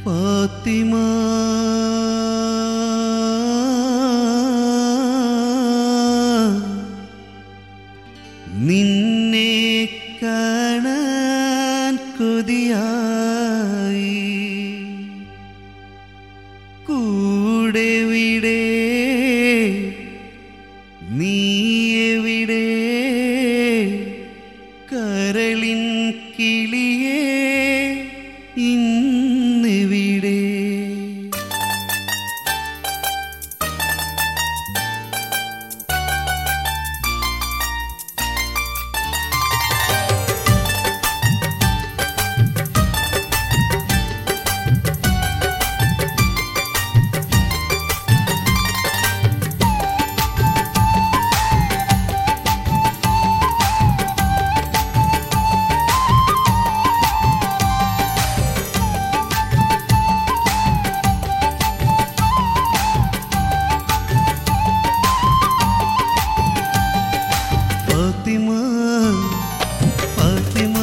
ഫാത്തിമ നിന്നെ കാണാൻ കൊതിയായി കൂടെ വിടെ നീ എവിടെ കരളിൻ കിളിയേ ഇന്നിവിടെ ഫാത്തിമ ഫാത്തിമ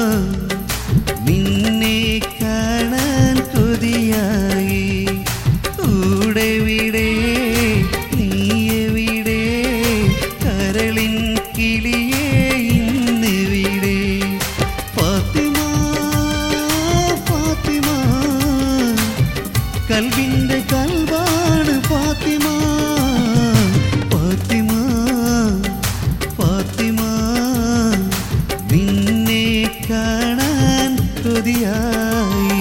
നിന്നെ കാണാൻ കൊതിയായി കൂടെ വിടെ നീ എവിടെ കരളിൻ കിളിയേ ഇന്നിവിടെ ഫാത്തിമ ഫാത്തിമ കൽവിൻ്റെ കൽവാണ് ഫാത്തിമ ഫാത്തിമ ഫാത്തിമ നിന്നെ കാണാൻ കൊതിയായി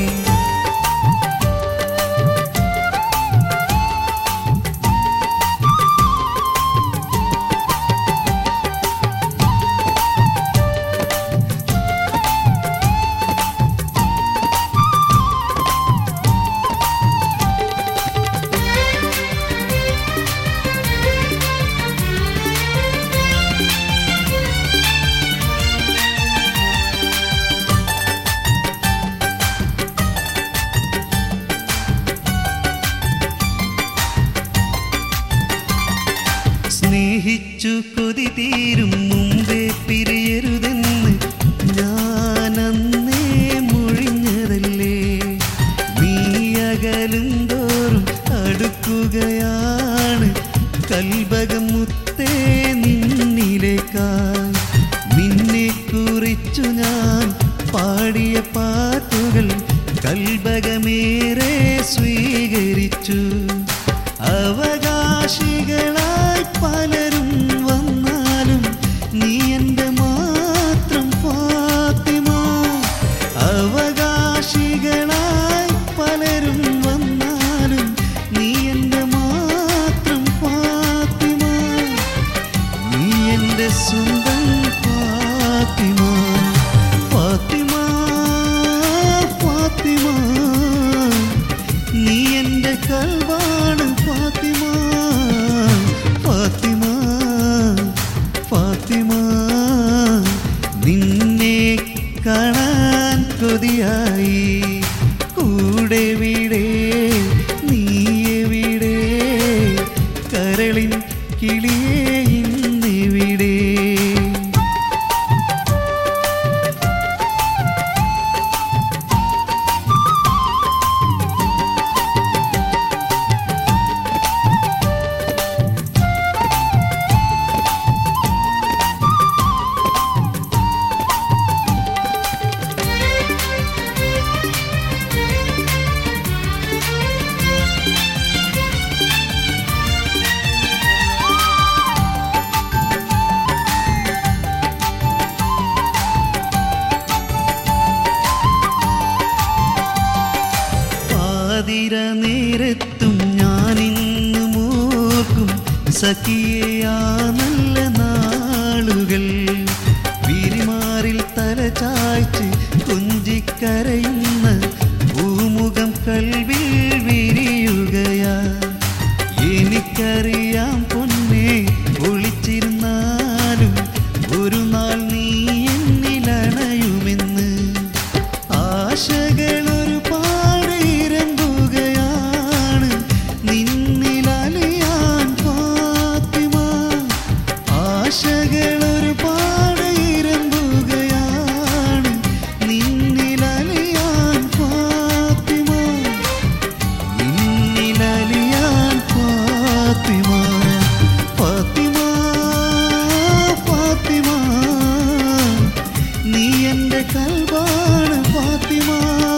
സ്നേഹിച്ചു കൊതി തീരും മുമ്പേ പിരിയരുതെന്ന് ഞാനന്നേ മൊഴിഞ്ഞതല്ലേ നീ അകലും തോറും അടുക്കുകയാണ് കൽബകം മുത്തേ നിന്നിലേക്കായി നിന്നെ കുറിച്ചു ഞാൻ പാടിയ പാട്ടുകൾ കൽബകമേറെ സ്വീകരിച്ചു അവകാശികളായി പലരും വന്നാലും നീ എൻ്റെ മാത്രം ഫാത്തിമ അവകാശികളായി പലരും വന്നാലും നീ എൻ്റെ മാത്രം ഫാത്തിമ നീ എൻ്റെ സ്വന്തം ഫാത്തിമ ഫാത്തിമ ഫാത്തിമ നീ എൻ്റെ കൽവാണ് ഫാത്തിമ ഫാത്തിമ ഫാത്തിമ നിന്നെ കാണാൻ കൊതിയായി കൂടെ വിടെ നീ എവിടെ കരളിൻ കിളിയേ ഇന്നിവിടെ പാതിര നേരത്തും ഞാനിന്ന് മൂക്കും സഖിയാ നല്ല നാളുകൾ വിരിമാറിൽ തല ചായ്ച്ച് കൊഞ്ചിക്കരയുന്ന പൂമുഖം കൽവിൽ വിരിയുകയാ എനിക്കറിയാം പൊന്നെ ഒളിച്ചിരുന്നാലും ഒരു നാൾ നീ എന്നിലണയുമെന്ന് ആശകൾ ഒരുപാട് ഇരമ്പുകയാണ് നിന്നിലലിയാൻ ഫാത്തിമ ആശകൾ ഒരുപാട് ഇരമ്പുകയാണ് നിന്നിലലിയാൻ എൻ്റെ കൽവാണ് ഫാത്തിമ